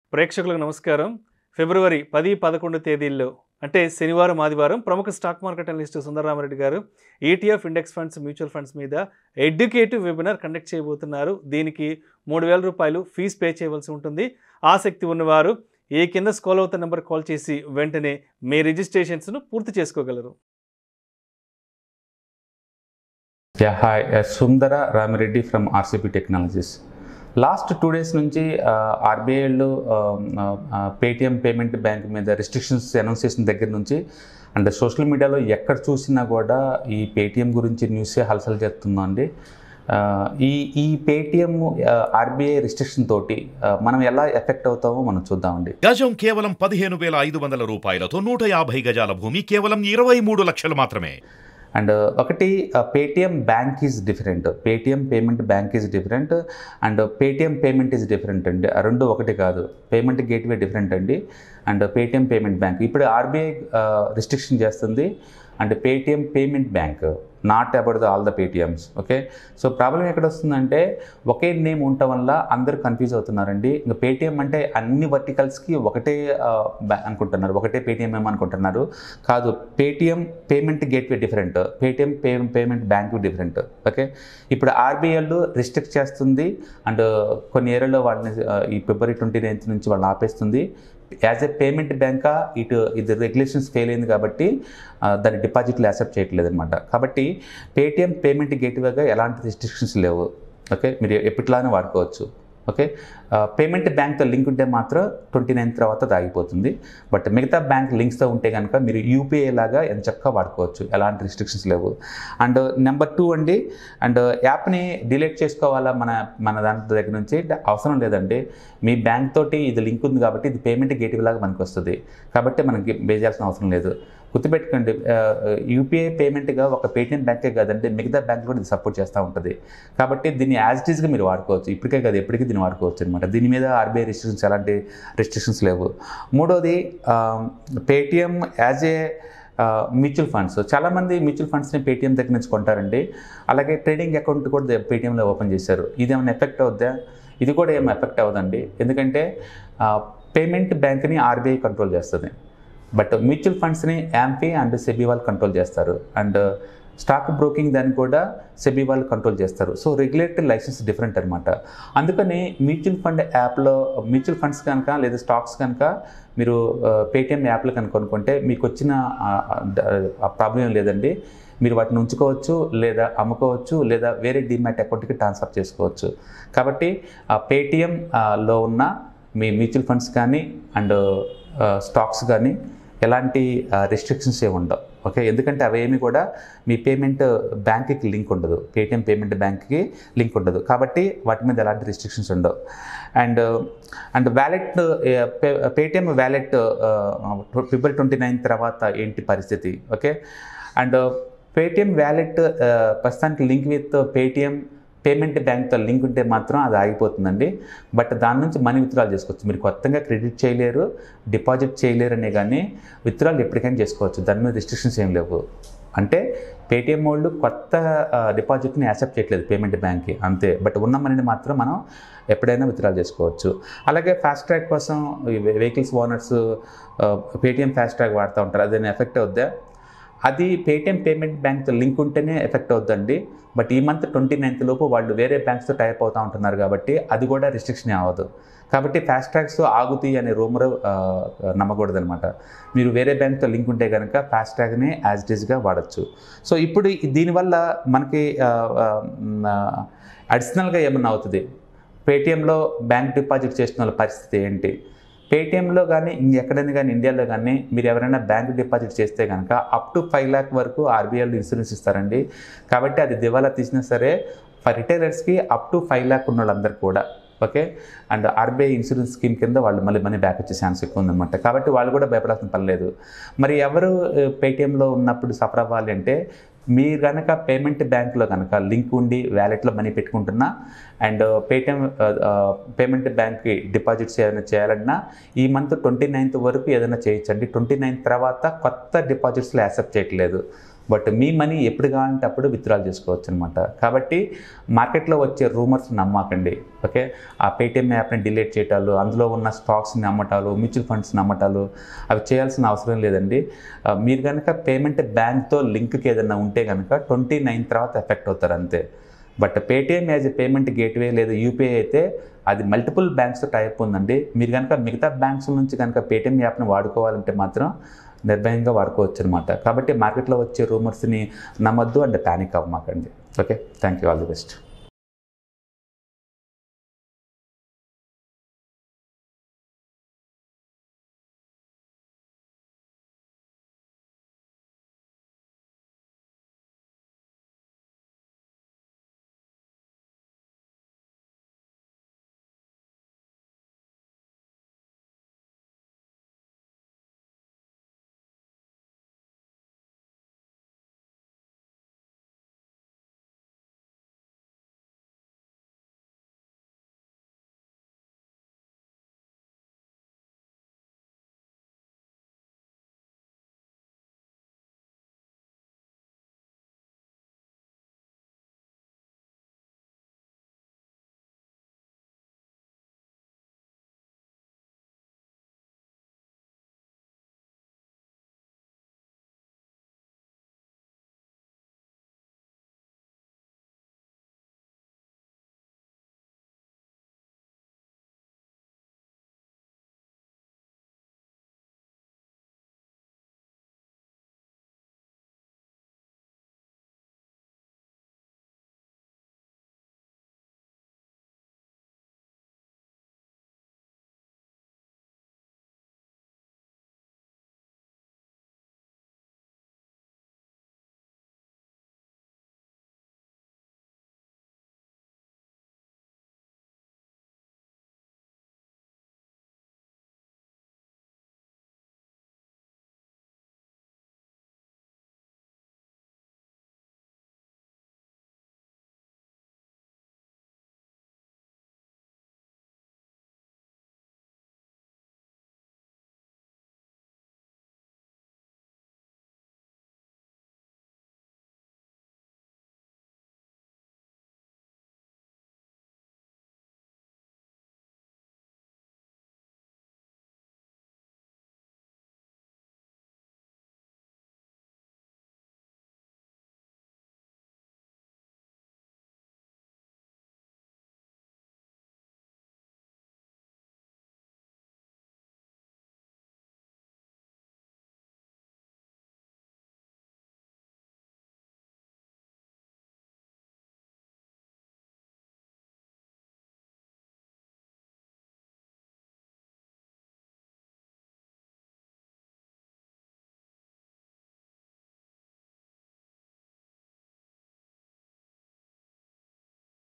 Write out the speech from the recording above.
ప్రేక్షకులకు నమస్కారం ఫిబ్రవరి పది పదకొండు తేదీల్లో అంటే శనివారం ఆదివారం ప్రముఖ stock market analyst Sundararamareddy garu ETF index funds mutual funds మీద ఎడ్యుకేటివ్ వెబినార్ కండక్ట్ చేయబోతున్నారు దీనికి మూడు వేల రూపాయలు ఫీజు పే చేయవలసి ఉంటుంది ఆసక్తి ఉన్నవారు ఏ కింద స్కాల్ అవుతున్న నెంబర్ కాల్ చేసి వెంటనే మీ రిజిస్ట్రేషన్స్ను పూర్తి చేసుకోగలరు yeah hi Sundara Ramireddy from RCP technologies last two days నుంచి ఆర్బీఐలో పేటిఎం పేమెంట్ బ్యాంక్ మీద రిస్ట్రిక్షన్స్ అనౌన్స్ చేసిన దగ్గర నుంచి అండ్ సోషల్ మీడియాలో ఎక్కడ చూసినా కూడా ఈ పేటిఎం గురించి న్యూసే హల్చల్ చేస్తుందండి ఆ, ఈ ఈ పేటిఎం ఆర్బీఐ రిస్ట్రిక్షన్ తోటి ఆ, మనం ఎలా ఎఫెక్ట్ అవుతామో మనం చూద్దామండి గజం కేవలం పదిహేను వేల ఐదు వందల రూపాయలతో నూట యాభై గజాల భూమి కేవలం ఇరవై మూడు లక్షలు మాత్రమే అండ్ ఒకటి Paytm bank is different Paytm payment bank is different and Paytm payment is different అండి ఆ రెండు ఒకటి కాదు పేమెంట్ గేట్వే డిఫరెంట్ అండి అండ్ పేటిఎం పేమెంట్ బ్యాంక్ ఇప్పుడు ఆర్బీఐ రిస్ట్రిక్షన్ చేస్తుంది and Paytm payment bank not about the all the Paytms okay so problem ఎక్కడ వస్తుందంటే ఒకే నేమ్ ఉండటం వల్ల అందరూ కన్ఫ్యూజ్ అవుతున్నారండి ఇంకా పేటిఎం అంటే అన్ని వర్టికల్స్కి ఒకటే ఆ, బ్యా- అనుకుంటున్నారు ఒకటే పేటిఎం ఏమో అనుకుంటున్నారు కాదు Paytm payment gateway different Paytm pay payment bank different okay ఇప్పుడు ఆర్బీఐలు రిస్ట్రిక్ట్ చేస్తుంది అండ్ కొన్ని ఏరియాలో వాళ్ళని ఆ, ఈ ఫిబ్రవరి ట్వంటీ నైన్త్ నుంచి వాళ్ళని ఆపేస్తుంది యాజ్ ఎ పేమెంట్ బ్యాంకా ఇటు ఇది రెగ్యులేషన్స్ ఫెయిల్ అయింది కాబట్టి ఆ, దాని డిపాజిట్లు యాక్సెప్ట్ చేయట్లేదు అనమాట కాబట్టి పేటిఎం పేమెంట్ గేట్వేగా ఎలాంటి రిస్ట్రిక్షన్స్ లేవు ఓకే మీరు ఎప్పట్లానే వాడుకోవచ్చు ఓకే పేమెంట్ బ్యాంక్తో లింక్ ఉంటే మాత్రం ట్వంటీ నైన్ తర్వాత అది ఆగిపోతుంది బట్ మిగతా బ్యాంక్ లింక్స్తో ఉంటే కనుక మీరు యూపీఐ లాగా ఎంత చక్కగా వాడుకోవచ్చు ఎలాంటి రిస్ట్రిక్షన్స్ లేవు అండ్ నెంబర్ టూ అండి అండ్ యాప్ని డిలీట్ చేసుకోవాలా మన మన దాని దగ్గర నుంచి అంటే అవసరం లేదండి మీ బ్యాంక్ తోటి ఇది లింక్ ఉంది కాబట్టి ఇది పేమెంట్ గేట్వే లాగా మనకు వస్తుంది కాబట్టి మనకి వేయాల్సిన అవసరం లేదు గుర్తుపెట్టుకోండి యూపీఐ పేమెంట్గా ఒక పేటిఎం బ్యాంకే కాదండి మిగతా బ్యాంక్ కూడా ఇది సపోర్ట్ చేస్తూ ఉంటుంది కాబట్టి దీన్ని యాజ్ ఇట్ ఈస్గా మీరు వాడుకోవచ్చు ఇప్పటికే కాదు ఎప్పటికీ దీన్ని వాడుకోవచ్చు అనమాట దీని మీద ఆర్బీఐ రిస్ట్రిక్షన్స్ ఎలాంటి రిస్ట్రిక్షన్స్ లేవు మూడోది Paytm as a mutual funds చాలామంది మ్యూచువల్ ఫండ్స్ని పేటిఎం దగ్గర నుంచి కొంటారండి అలాగే ట్రేడింగ్ అకౌంట్ కూడా పేటిఎంలో ఓపెన్ చేశారు ఇది ఏమైనా ఎఫెక్ట్ అవుద్దా ఇది కూడా ఏం ఎఫెక్ట్ అవ్వదండి ఎందుకంటే పేమెంట్ బ్యాంక్ని ఆర్బీఐ కంట్రోల్ చేస్తుంది బట్ మ్యూచువల్ ఫండ్స్ని యాంపీ అండ్ సెబీ వాళ్ళు కంట్రోల్ చేస్తారు అండ్ స్టాక్ బ్రోకింగ్ దాన్ని కూడా సెబీ వాళ్ళు కంట్రోల్ చేస్తారు సో రెగ్యులేటరీ లైసెన్స్ డిఫరెంట్ అనమాట అందుకని మ్యూచువల్ ఫండ్ యాప్లో మ్యూచువల్ ఫండ్స్ కనుక లేదా స్టాక్స్ కనుక మీరు పేటిఎం యాప్లో కనుక కొనుక్కుంటే మీకు వచ్చిన ప్రాబ్లం ఏం లేదండి మీరు వాటిని ఉంచుకోవచ్చు లేదా అమ్ముకోవచ్చు లేదా వేరే డిమ్యాట్ అకౌంట్కి ట్రాన్స్ఫర్ చేసుకోవచ్చు కాబట్టి ఆ పేటిఎం లో ఉన్న మీ మ్యూచువల్ ఫండ్స్ కానీ అండ్ స్టాక్స్ కానీ ఎలాంటి రెస్ట్రిక్షన్స్ ఏమి ఉండవు ఓకే ఎందుకంటే అవేమి కూడా మీ పేమెంట్ బ్యాంక్కి లింక్ ఉండదు పేటిఎం పేమెంట్ బ్యాంక్కి లింక్ ఉండదు కాబట్టి వాటి మీద ఎలాంటి రెస్ట్రిక్షన్స్ ఉండవు and and wallet Paytm wallet February twenty nine తర్వాత ఏంటి పరిస్థితి ఓకే అండ్ పేటిఎం వ్యాలెట్ ప్రస్తుతానికి లింక్ విత్ పేటిఎం పేమెంట్ బ్యాంక్తో లింక్ ఉంటే మాత్రం అది ఆగిపోతుందండి బట్ దాని నుంచి మనీ విత్డ్రాల్ చేసుకోవచ్చు మీరు కొత్తగా క్రెడిట్ చేయలేరు డిపాజిట్ చేయలేరు అనే కానీ విత్డ్రాల్ ఎప్పటికైనా చేసుకోవచ్చు దాని మీద రిస్ట్రిక్షన్స్ ఏం లేవు అంటే పేటిఎం వాళ్ళు కొత్త డిపాజిట్ని యాక్సెప్ట్ చేయట్లేదు పేమెంట్ బ్యాంక్కి అంతే బట్ ఉన్న మనీని మాత్రం మనం ఎప్పుడైనా విత్డ్రాల్ చేసుకోవచ్చు అలాగే ఫాస్ట్ ట్రాక్ కోసం vehicles owners Paytm fast track వాడుతూ ఉంటారు అదే ఎఫెక్ట్ అవుద్దా అది పేటిఎం పేమెంట్ బ్యాంక్తో లింక్ ఉంటేనే ఎఫెక్ట్ అవుతుందండి బట్ ఈ మంత్ ట్వంటీ నైన్త్ లోపు వాళ్ళు వేరే బ్యాంక్స్తో టైప్ అవుతూ ఉంటున్నారు కాబట్టి అది కూడా రిస్ట్రిక్షన్ అవ్వదు కాబట్టి ఫాస్ట్ ట్రాక్స్ ఆగుతాయి అనే రూమర్ నమ్మకూడదు అనమాట మీరు వేరే బ్యాంక్తో లింక్ ఉంటే కనుక ఫాస్ట్ ట్రాక్ని యాజ్ ఇట్ ఈస్గా వాడచ్చు సో ఇప్పుడు ఈ- దీనివల్ల మనకి అడిషనల్గా ఏమన్నా అవుతుంది పేటిఎంలో బ్యాంక్ డిపాజిట్ చేసిన వాళ్ళ పరిస్థితి ఏంటి పేటిఎంలో కానీ ఇంకెక్కడైనా కానీ ఇండియాలో కానీ మీరు ఎవరైనా బ్యాంక్ డిపాజిట్ చేస్తే కనుక అప్ టు ఫైవ్ ల్యాక్ వరకు ఆర్బీఐలో ఇన్సూరెన్స్ ఇస్తారండి కాబట్టి అది దివాలా తీసినా సరే ఫర్ రిటైలర్స్కి అప్ టు ఫైవ్ ల్యాక్ ఉన్న వాళ్ళందరూ కూడా okay and RBI insurance scheme కింద వాళ్ళు మళ్ళీ మనీ బ్యాక్ వచ్చే ఛాన్స్ ఎక్కువ ఉందన్నమాట కాబట్టి వాళ్ళు కూడా భయపడాల్సిన పని లేదు మరి ఎవరు పేటిఎంలో ఉన్నప్పుడు సఫర్ అవ్వాలి అంటే మీరు కనుక పేమెంట్ బ్యాంక్లో కనుక లింక్ ఉండి వ్యాలెట్లో మనీ పెట్టుకుంటున్నా అండ్ పేటిఎం పేమెంట్ బ్యాంక్కి డిపాజిట్స్ ఏదైనా చేయాలన్నా ఈ మంత్ ట్వంటీ నైన్త్ వరకు ఏదైనా చేయొచ్చండి ట్వంటీ నైన్త్ తర్వాత కొత్త డిపాజిట్స్లో యాక్సెప్ట్ చేయట్లేదు బట్ మీ మనీ ఎప్పుడు కావాలంటే అప్పుడు విత్డ్రాల్ చేసుకోవచ్చు అనమాట కాబట్టి మార్కెట్లో వచ్చే రూమర్స్ నమ్మకండి ఓకే ఆ పేటిఎం యాప్ని డిలీట్ చేయటాలు అందులో ఉన్న స్టాక్స్ని అమ్మటాలు మ్యూచువల్ ఫండ్స్ని అమ్మటాలు అవి చేయాల్సిన అవసరం లేదండి ఆ, మీరు కనుక పేమెంట్ బ్యాంక్తో లింక్కి ఏదైనా ఉంటే కనుక ట్వంటీ నైన్ తర్వాత ఎఫెక్ట్ అవుతారు అంతే but Paytm as a payment gateway లేదా యూపీఐ అయితే అది మల్టిపుల్ బ్యాంక్స్తో టైప్ ఉందండి మీరు కనుక మిగతా బ్యాంక్స్ నుంచి కనుక పేటిఎం యాప్ని వాడుకోవాలంటే మాత్రం నిర్భయంగా వాడుకోవచ్చు అనమాట కాబట్టి మార్కెట్లో వచ్చే రూమర్స్ని నమ్మద్దు అండ్ ప్యానిక్ అవ్వమాకండి okay thank you all the best